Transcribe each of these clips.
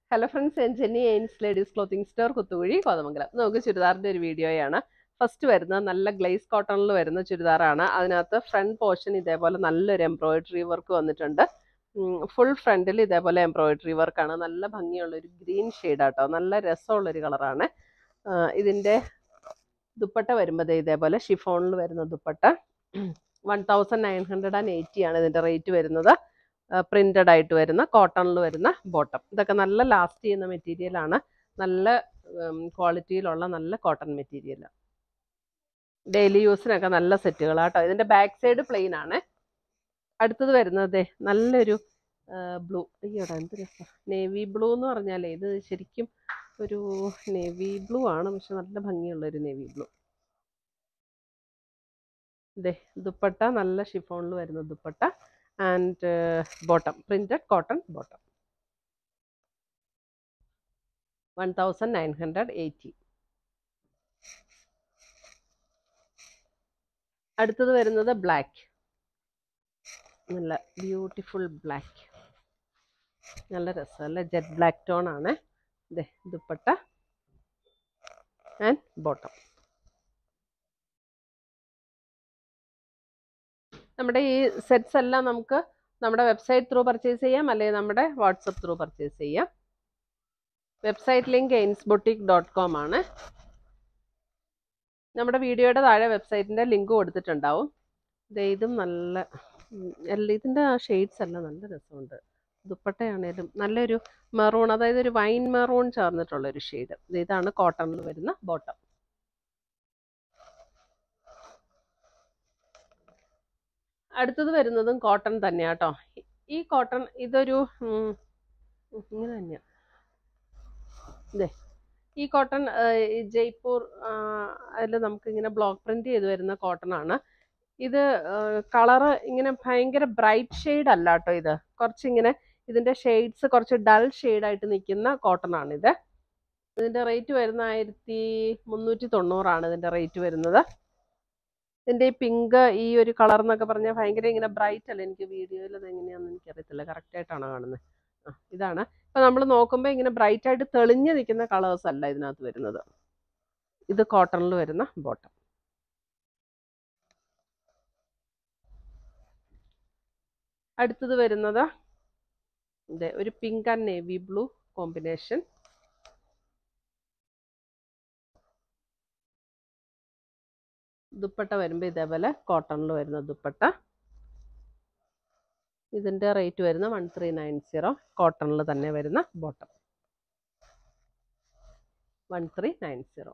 hello friends ഞാൻ Jenny Ains ladies clothing store Kuthukuzhi Kothamangalam നമുക്ക് ചുരിദാറിൻ്റെ ഒരു വീഡിയോയാണ് ഫസ്റ്റ് വരുന്നത് നല്ല ഗ്ലേസ് കോട്ടണിൽ വരുന്ന ചുരിദാറാണ് അതിനകത്ത് ഫ്രണ്ട് പോർഷൻ ഇതേപോലെ നല്ലൊരു എംബ്രോയിഡറി വർക്ക് വന്നിട്ടുണ്ട് ഫുൾ ഫ്രണ്ടിൽ ഇതേപോലെ എംബ്രോയിഡറി വർക്കാണ് നല്ല ഭംഗിയുള്ള ഒരു ഗ്രീൻ ഷെയ്ഡാട്ടോ നല്ല രസമുള്ളൊരു കളറാണ് ഇതിൻ്റെ ദുപ്പട്ട വരുമ്പോൾ ഇതേപോലെ ഷിഫോണിൽ വരുന്ന dupatta one thousand nine hundred and eighty ആണ് ഇതിൻ്റെ റേറ്റ് വരുന്നത് പ്രിന്റഡ് ആയിട്ട് വരുന്ന കോട്ടണിൽ വരുന്ന ബോട്ടം ഇതൊക്കെ നല്ല ലാസ്റ്റ് ചെയ്യുന്ന മെറ്റീരിയലാണ് നല്ല ക്വാളിറ്റിയിലുള്ള നല്ല കോട്ടൺ മെറ്റീരിയൽ ഡെയിലി യൂസിനൊക്കെ നല്ല സെറ്റുകളാട്ടോ ഇതിൻ്റെ ബാക്ക് സൈഡ് പ്ലെയിൻ ആണ് അടുത്തത് വരുന്നത് നല്ലൊരു ബ്ലൂ അയ്യോടാ എന്ത് രസം നേവി ബ്ലൂ എന്ന് പറഞ്ഞാലേ ഇത് ശരിക്കും ഒരു നേവി ബ്ലൂ ആണ് പക്ഷെ നല്ല ഭംഗിയുള്ള ഒരു നേവി ബ്ലൂ ഇതേ ദുപ്പട്ട നല്ല ഷിഫോണിൽ വരുന്ന dupatta and bottom printed cotton bottom one thousand nine hundred eighty അടുത്തത് വരുന്നത് ബ്ലാക്ക് നല്ല ബ്യൂട്ടിഫുൾ ബ്ലാക്ക് നല്ല രസമല്ല ജെറ്റ് ബ്ലാക്ക് ടോൺ ആണ് ഇതേ ദുപ്പട്ട ആൻഡ് ബോട്ടം നമ്മുടെ ഈ സെറ്റ്സ് എല്ലാം നമുക്ക് നമ്മുടെ വെബ്സൈറ്റ് ത്രൂ പർച്ചേസ് ചെയ്യാം അല്ലെങ്കിൽ നമ്മുടെ വാട്സപ്പ് ത്രൂ പർച്ചേസ് ചെയ്യാം website link Ains boutique dot com ആണ് നമ്മുടെ വീഡിയോയുടെ താഴെ വെബ്സൈറ്റിൻ്റെ ലിങ്ക് കൊടുത്തിട്ടുണ്ടാവും ഇതും നല്ല ഇതിൻ്റെ ഷെയ്ഡ്സ് എല്ലാം നല്ല രസമുണ്ട് ദുപ്പട്ടയാണേലും നല്ലൊരു മെറൂൺ അതായത് ഒരു വൈൻ മെറൂൺ ചേർന്നിട്ടുള്ള ഒരു ഷെയ്ഡ് ഇതാണ് കോട്ടണിൽ വരുന്ന ബോട്ടം അടുത്തത് വരുന്നതും കോട്ടൺ തന്നെയാട്ടോ ഈ കോട്ടൺ ഇതൊരു ഇങ്ങനെ തന്നെയാ ഇതേ ഈ കോട്ടൺ ജയ്പൂർ അതിൽ നമുക്കിങ്ങനെ ബ്ലോക്ക് പ്രിന്റ് ചെയ്ത് വരുന്ന കോട്ടൺ ആണ് ഇത് കളറ് ഇങ്ങനെ ഭയങ്കര ബ്രൈറ്റ് ഷെയ്ഡ് അല്ല കേട്ടോ ഇത് കുറച്ചിങ്ങനെ ഇതിൻ്റെ ഷെയ്ഡ്സ് കുറച്ച് ഡൾ ഷെയ്ഡായിട്ട് നിൽക്കുന്ന കോട്ടൺ ആണിത് ഇതിൻ്റെ റേറ്റ് വരുന്ന ആയിരത്തി മുന്നൂറ്റി തൊണ്ണൂറാണ് ഇതിൻ്റെ റേറ്റ് വരുന്നത് ഇതിൻ്റെ ഈ പിങ്ക് ഈ ഒരു കളർ എന്നൊക്കെ പറഞ്ഞാൽ ഭയങ്കര ഇങ്ങനെ ബ്രൈറ്റ് അല്ല എനിക്ക് വീഡിയോയിൽ അത് എങ്ങനെയാണെന്ന് എനിക്കറിയത്തില്ല കറക്റ്റായിട്ടാണോ കാണുന്നത് ആ ഇതാണ് ഇപ്പം നമ്മൾ നോക്കുമ്പോൾ ഇങ്ങനെ ബ്രൈറ്റ് ആയിട്ട് തെളിഞ്ഞ് നിൽക്കുന്ന കളേഴ്സ് അല്ല ഇതിനകത്ത് വരുന്നത് ഇത് കോട്ടണിൽ വരുന്ന ബോട്ടം അടുത്തത് വരുന്നത് ഇതെ ഒരു pink and navy blue combination dupatta വരുമ്പോൾ ഇതേപോലെ കോട്ടണിൽ വരുന്ന ദുപ്പട്ട ഇതിൻ്റെ റേറ്റ് വരുന്ന വൺ ത്രീ നയൻ സീറോ കോട്ടണിൽ തന്നെ വരുന്ന bottom one three nine zero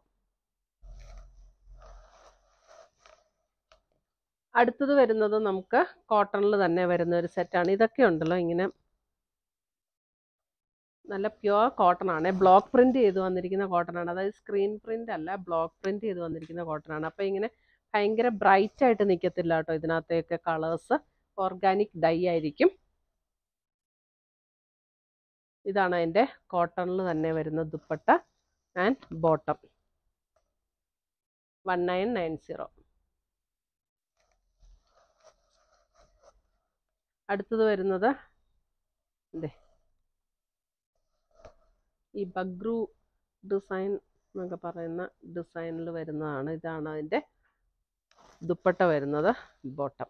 അടുത്തത് വരുന്നത് നമുക്ക് കോട്ടണിൽ തന്നെ വരുന്ന ഒരു സെറ്റാണ് ഇതൊക്കെ ഉണ്ടല്ലോ ഇങ്ങനെ നല്ല പ്യുവർ കോട്ടൺ ആണ് ബ്ലോക്ക് പ്രിന്റ് ചെയ്ത് വന്നിരിക്കുന്ന കോട്ടൺ ആണ് അതായത് സ്ക്രീൻ പ്രിന്റ് അല്ല ബ്ലോക്ക് പ്രിന്റ് ചെയ്ത് വന്നിരിക്കുന്ന കോട്ടൺ ആണ് അപ്പോൾ ഇങ്ങനെ ഭയങ്കര ബ്രൈറ്റ് ആയിട്ട് നിൽക്കത്തില്ല കേട്ടോ ഇതിനകത്തെയൊക്കെ കളേഴ്സ് ഓർഗാനിക് ഡൈ ആയിരിക്കും ഇതാണ് അതിൻ്റെ കോട്ടണിൽ തന്നെ വരുന്ന dupatta and bottom one nine nine zero അടുത്തത് വരുന്നത് ഇതേ ഈ ബഗ്രു ഡിസൈൻ എന്നൊക്കെ പറയുന്ന ഡിസൈനിൽ വരുന്നതാണ് ഇതാണ് അതിൻ്റെ ദുപ്പട്ട വരുന്നത് ബോട്ടം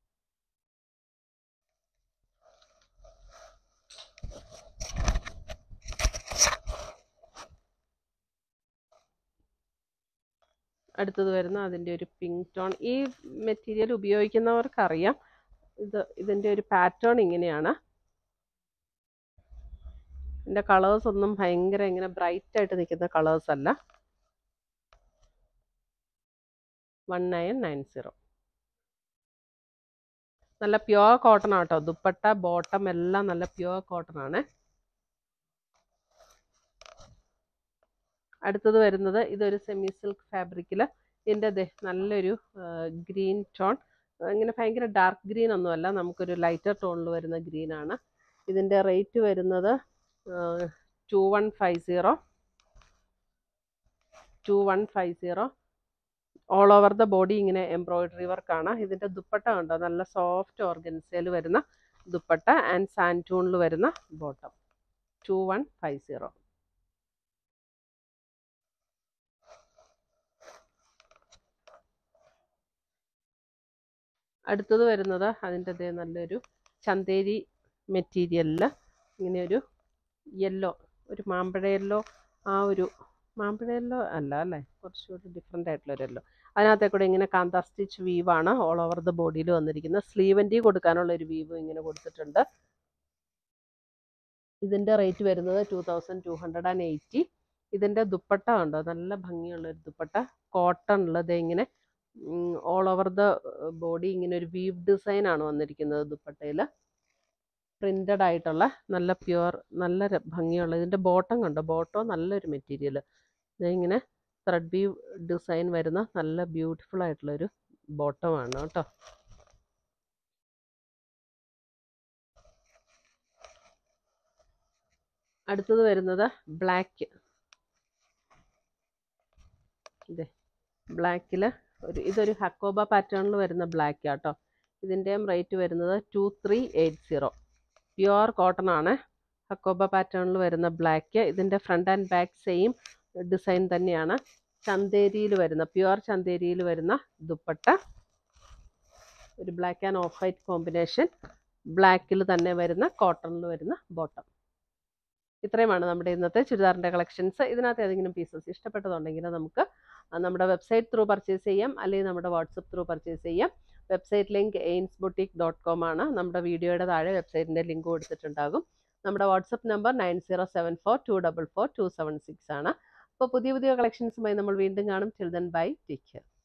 അടുത്തത് വരുന്ന അതിൻ്റെ ഒരു പിങ്ക് ടോൺ ഈ മെറ്റീരിയൽ ഉപയോഗിക്കുന്നവർക്കറിയാം ഇത് ഇതിൻ്റെ ഒരു പാറ്റേൺ ഇങ്ങനെയാണ് ഇതിൻ്റെ കളേഴ്സ് ഒന്നും ഭയങ്കര ഇങ്ങനെ ബ്രൈറ്റ് ആയിട്ട് നിൽക്കുന്ന കളേഴ്സ് അല്ല വൺ നയൻ നയൻ സീറോ നല്ല പ്യുവർ കോട്ടൺ ആട്ടോ ദുപ്പട്ട ബോട്ടം എല്ലാം നല്ല പ്യുവർ കോട്ടൺ ആണ് അടുത്തത് വരുന്നത് ഇതൊരു സെമി സിൽക്ക് ഫാബ്രിക്കിൽ ഇതിൻ്റെ നല്ലൊരു ഗ്രീൻ ടോൺ ഇങ്ങനെ ഭയങ്കര ഡാർക്ക് ഗ്രീൻ ഒന്നുമല്ല നമുക്കൊരു ലൈറ്റർ ടോണിൽ വരുന്ന ഗ്രീൻ ആണ് ഇതിൻ്റെ റേറ്റ് വരുന്നത് two one five zero two one five zero all over the body ഇങ്ങനെ എംബ്രോയിഡറി വർക്കാണ് ഇതിൻ്റെ ദുപ്പട്ട കണ്ടോ നല്ല സോഫ്റ്റ് ഓർഗൻസയിൽ വരുന്ന ദുപ്പട്ട ആൻഡ് സാൻറ്റൂണിൽ വരുന്ന bottom two one five zero അടുത്തത് വരുന്നത് അതിൻ്റെ അതേ നല്ലൊരു ചന്തേരി മെറ്റീരിയലിൽ ഇങ്ങനെ ഒരു യെല്ലോ ഒരു മാമ്പഴ യെല്ലോ ആ ഒരു മാമ്പഴ യെല്ലോ അല്ല അല്ലേ കുറച്ചുകൂടി ഡിഫറെൻ്റ് ആയിട്ടുള്ള ഒരു യെല്ലോ അതിനകത്തെ കൂടെ ഇങ്ങനെ കാന്ത സ്റ്റിച്ച് വീവാണ് ഓൾ ഓവർ ദ ബോഡിയിൽ വന്നിരിക്കുന്നത് സ്ലീവൻ്റി കൊടുക്കാനുള്ള ഒരു വീവ് ഇങ്ങനെ കൊടുത്തിട്ടുണ്ട് ഇതിൻ്റെ റേറ്റ് വരുന്നത് two thousand two hundred and eighty ഇതിൻ്റെ ദുപ്പട്ട ഉണ്ടോ നല്ല ഭംഗിയുള്ള ഒരു ദുപ്പട്ട കോട്ടൺ ഉള്ളത് ഇങ്ങനെ ഓൾ ഓവർ ദ ബോഡി ഇങ്ങനെ ഒരു വീവ് ഡിസൈൻ ആണ് വന്നിരിക്കുന്നത് ദുപ്പട്ടയിൽ പ്രിന്റഡ് ആയിട്ടുള്ള നല്ല പ്യുവർ നല്ല ര- ഭംഗിയുള്ള ഇതിൻ്റെ ബോട്ടം കണ്ടോ ബോട്ടം നല്ലൊരു മെറ്റീരിയൽ ഇങ്ങനെ ത്രെഡ് വീവ് ഡിസൈൻ വരുന്ന നല്ല ബ്യൂട്ടിഫുൾ ആയിട്ടുള്ളൊരു ബോട്ടമാണ് കേട്ടോ അടുത്തത് വരുന്നത് ബ്ലാക്ക് ഇതെ ബ്ലാക്കിൽ ഒരു ഇതൊരു ഹക്കോബ പാറ്റേണിൽ വരുന്ന ബ്ലാക്ക് ആട്ടോ ഇതിൻ്റെയും റേറ്റ് വരുന്നത് two three eight zero pure cotton ആണ് ഹക്കോബ പാറ്റേണിൽ വരുന്ന ബ്ലാക്ക് ഇതിൻ്റെ front and back same design തന്നെയാണ് ചന്തേരിയിൽ വരുന്ന പ്യുവർ ചന്തേരിയിൽ വരുന്ന ദുപ്പട്ട ഒരു black and off white combination ബ്ലാക്കിൽ തന്നെ വരുന്ന കോട്ടണിൽ വരുന്ന ബോട്ടം ഇത്രയുമാണ് നമ്മുടെ ഇന്നത്തെ ചുരിദാറിൻ്റെ കളക്ഷൻസ് ഇതിനകത്ത് ഏതെങ്കിലും പീസസ് ഇഷ്ടപ്പെട്ടതുണ്ടെങ്കിൽ നമുക്ക് നമ്മുടെ വെബ്സൈറ്റ് ത്രൂ പർച്ചേസ് ചെയ്യാം അല്ലെങ്കിൽ നമ്മുടെ വാട്സപ്പ് ത്രൂ പർച്ചേസ് ചെയ്യാം website link Ains boutique dot com ആണ് നമ്മുടെ വീഡിയോയുടെ താഴെ വെബ്സൈറ്റിൻ്റെ ലിങ്ക് കൊടുത്തിട്ടുണ്ടാകും നമ്മുടെ WhatsApp number nine zero seven four two double four two seven six ആണ് അപ്പോൾ പുതിയ പുതിയ കളക്ഷൻസുമായി നമ്മൾ വീണ്ടും കാണും ചിൽഡ്രൻ ബൈ ടേക്ക് കെയർ